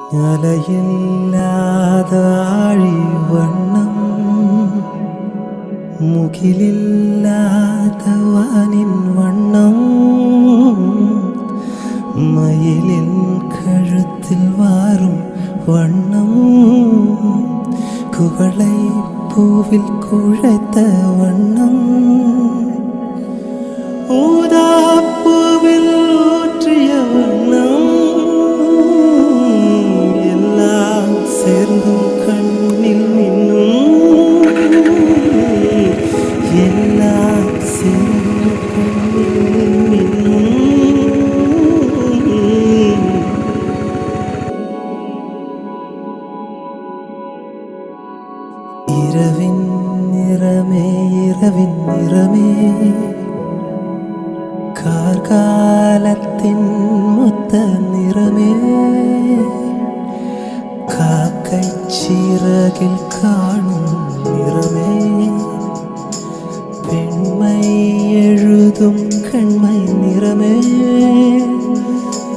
അലയില്ലാത ആഴിവണ്ണം മുകിലില്ലാത്ത വാനിൻ വണ്ണം മയിലിൻ കഴുത്തിൽ വാറും വണ്ണം കുവളை പൂവിൽ കുഴത്ത വണ്ണം ഊതാപ്പൂവിൽ ഊற்றிய വണ്ണം എല്ലാം ചേർന്നും കണ്ണിൽ നിന്നും എല്ലാം ചേർന്നും കണ്ണിൽ നിന്നും ഇരവിൻ നിറമേ ഇരവിൻ നിറമേ കാർകാലത്തിൻ മൊത്ത നിറമേ കാക്കൈ ചിറകിൽ കാണും നിറമേ പെൺമൈ എഴുതും കൺമൈ നിറമേ